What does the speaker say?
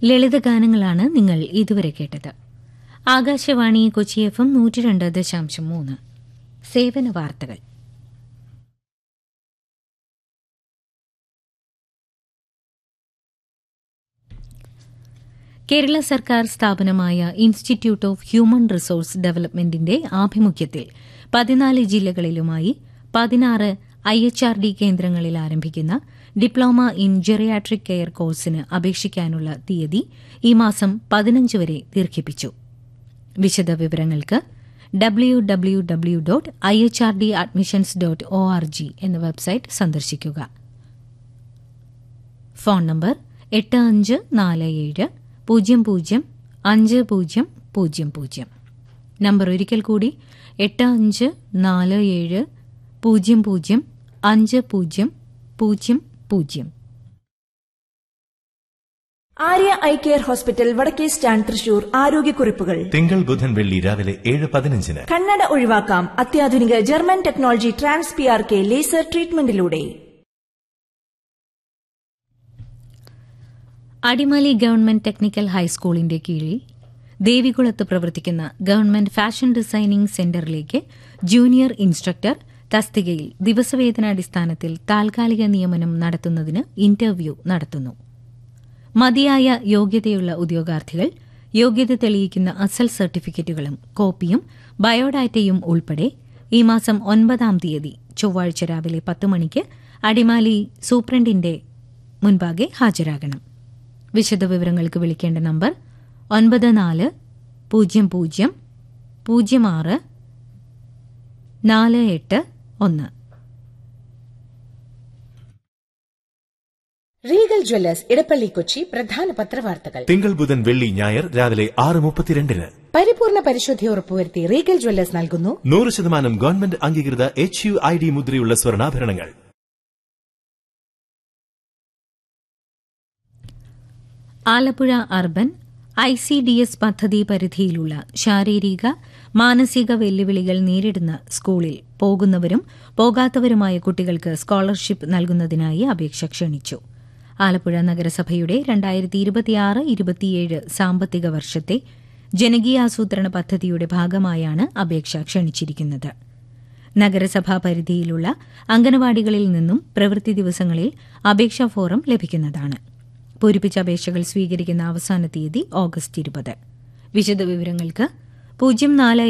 ലളിതഗാനങ്ങളാണ് നിങ്ങൾ ഇതുവരെ കേട്ടത് ആകാശവാണി കൊച്ചി എഫ് എം നൂറ്റി രണ്ട് ദശാംശം മൂന്ന് സേവന വാർത്തകൾ കേരള സർക്കാർ സ്ഥാപനമായ ഇൻസ്റ്റിറ്റ്യൂട്ട് ഓഫ് ഹ്യൂമൻ റിസോഴ്സ് ഡെവലപ്മെന്റിന്റെ ആഭിമുഖ്യത്തിൽ പതിനാല് ജില്ലകളിലുമായി പതിനാറ് ഐ എച്ച് ആർ ഡി കേന്ദ്രങ്ങളിൽ ആരംഭിക്കുന്ന ഡിപ്ലോമ ഇൻ ജെറിയാട്രിക് കെയർ കോഴ്സിന് അപേക്ഷിക്കാനുള്ള തീയതി ഈ മാസം പതിനഞ്ച് വരെ ദീർഘിപ്പിച്ചു വിശദവിവരങ്ങൾക്ക് W W W dot I H R D admissions dot O R G എന്ന വെബ്സൈറ്റ് സന്ദർശിക്കുക ഫോൺ നമ്പർ എട്ട് അഞ്ച് നാല് ഏഴ് പൂജ്യം പൂജ്യം അഞ്ച് പൂജ്യം പൂജ്യം പൂജ്യം നമ്പർ ഒരിക്കൽ കൂടി എട്ട് അഞ്ച് നാല് ഏഴ് പൂജ്യം പൂജ്യം അഞ്ച് പൂജ്യം പൂജ്യം പൂജ്യം ആര്യ ഐ കെയർ ഹോസ്പിറ്റൽ വടക്കേ സ്റ്റാൻഡ് തൃശൂർ ആരോഗ്യക്കുറിപ്പുകൾ തിങ്കൾ ബുധൻ വെള്ളി രാവിലെ ഏഴ് പതിനഞ്ചിന് കണ്ണട ഒഴിവാക്കാം അത്യാധുനിക German technology trans P R K laser ട്രീറ്റ്മെന്റിലൂടെ അടിമാലി ഗവൺമെന്റ് ടെക്നിക്കൽ ഹൈസ്കൂളിന്റെ കീഴിൽ ദേവികുളത്ത് പ്രവർത്തിക്കുന്ന ഗവൺമെന്റ് ഫാഷൻ ഡിസൈനിംഗ് സെന്ററിലേക്ക് ജൂനിയർ ഇൻസ്ട്രക്ടർ തസ്തികയിൽ ദിവസവേതനാടിസ്ഥാനത്തിൽ താൽക്കാലിക നിയമനം നടത്തുന്നതിന് ഇന്റർവ്യൂ നടത്തുന്നു മതിയായ യോഗ്യതയുള്ള ഉദ്യോഗാർത്ഥികൾ യോഗ്യത തെളിയിക്കുന്ന അസൽ സർട്ടിഫിക്കറ്റുകളും കോപ്പിയും ബയോഡാറ്റയും ഉൾപ്പെടെ ഈ മാസം ഒൻപതാം തീയതി ചൊവ്വാഴ്ച രാവിലെ പത്ത് മണിക്ക് അടിമാലി സൂപ്രണ്ടിന്റെ മുൻപാകെ ഹാജരാകണം വിശദവിവരങ്ങൾക്ക് വിളിക്കേണ്ട നമ്പർ ഒൻപത് നാല് പൂജ്യം പൂജ്യം പൂജ്യം ആറ് നാല് എട്ട് ഒന്ന് റീഗൽ ജ്വല്ലേഴ്സ് ഇടപ്പള്ളി കൊച്ചി പ്രധാന പത്രവാർത്തകൾ തിങ്കൾ ബുധൻ വെള്ളി ഞായർ രാവിലെ ആറ് മുപ്പത്തിരണ്ടിന് പരിപൂർണ പരിശുദ്ധി ഉറപ്പുവരുത്തി റീഗൽ ജ്വല്ലേഴ്സ് നൽകുന്നു നൂറ് ശതമാനം ഗവൺമെന്റ് അംഗീകൃത എച്ച് യു ഐ ഡി മുദ്രയുള്ള സ്വർണ്ണാഭരണങ്ങൾ Alappuzha urban I C D S പദ്ധതി പരിധിയിലുള്ള ശാരീരിക മാനസിക വെല്ലുവിളികൾ നേരിടുന്ന സ്കൂളിൽ പോകുന്നവരും പോകാത്തവരുമായ കുട്ടികൾക്ക് സ്കോളർഷിപ്പ് നൽകുന്നതിനായി അപേക്ഷ ക്ഷണിച്ചു ആലപ്പുഴ നഗരസഭയുടെ രണ്ടായിരത്തി ഇരുപത്തിയാറ് ഇരുപത്തിയേഴ് സാമ്പത്തിക വർഷത്തെ ജനകീയാസൂത്രണ പദ്ധതിയുടെ ഭാഗമായാണ് അപേക്ഷ ക്ഷണിച്ചിരിക്കുന്നത് നഗരസഭാ പരിധിയിലുള്ള അംഗനവാടികളിൽ നിന്നും പ്രവൃത്തി ദിവസങ്ങളിൽ അപേക്ഷാ ഫോറം ലഭിക്കുന്നതാണ് പൂരിപ്പിച്ച അപേക്ഷകൾ സ്വീകരിക്കുന്ന അവസാന തീയതി ഓഗസ്റ്റ് ഇരുപത് വിശദവിവരങ്ങൾക്ക് പൂജ്യം നാല്